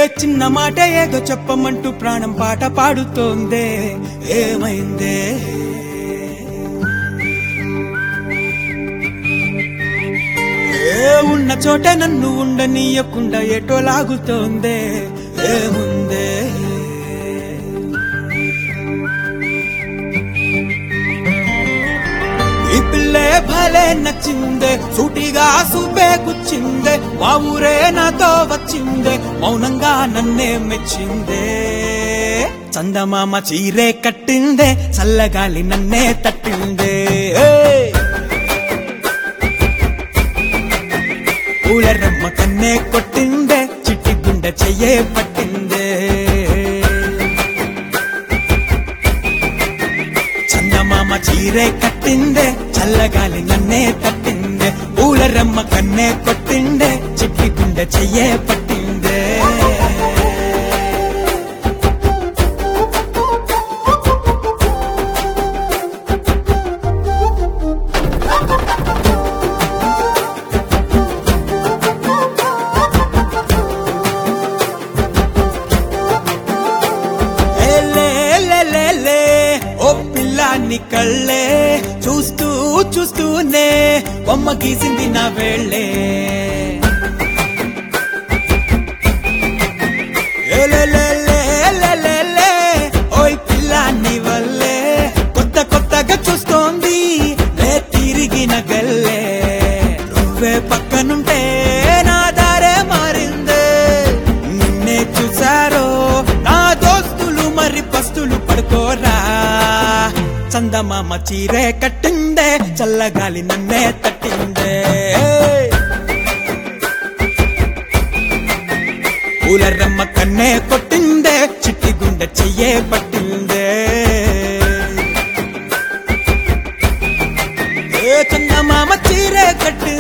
చిన్న మాట ఏదో చెప్పమంటూ ప్రాణం పాట పాడుతోందే ఏమైందే ఏ ఉన్న చోట నన్ను ఉండనీయకుండా ఎటో లాగుతోందే ఏముందే ఈ పిల్లే భలే నచ్చిందే సూటిగా సూపే గుచ్చిందే మా ఊరే నాతో వచ్చిందే మౌనంగా నన్నే మెచ్చిందే చందమామ చీరే కట్టిందే చల్లగాలి నన్నే తట్టిందే ఏయ్! పూల రమ్మ కన్నే కొట్టిందే చిట్టి గుండె చెయ్యే పట్టిందే చందమామ చీరే కట్టిందే చల్లగాలి నన్నే తట్టిందే పూల రమ్మ కన్నే కొట్టిందే చిట్టి గుండె చెయ్యే పట్టిందే ఏ లే లే లే లే, ఓ పిల్లాన్ని కళ్ళే చూస్తూ చూస్తూనే బొమ్మ గీసింది నా వేళ్ళే ఏ లే లే లే లే లే లే, ఓయ్ పిల్లాన్ని వల్లే కొత్త కొత్తగా చూస్తోంది లే తిరిగిన గల్లే నువ్వే పక్కనుంటే నా దారే మారిందే నిన్నే చూసారో నా దోస్తులు మరి పస్తులు పడుకోరా చందమామ చీరే కట్టిందే చల్లగాలి నన్నే తట్టిందే పూల రమ్మ కన్నే కొట్టిందే చిట్టి గుండె చెయ్యే పట్టిందే ఏ చందమామ చీరే కట్టిందే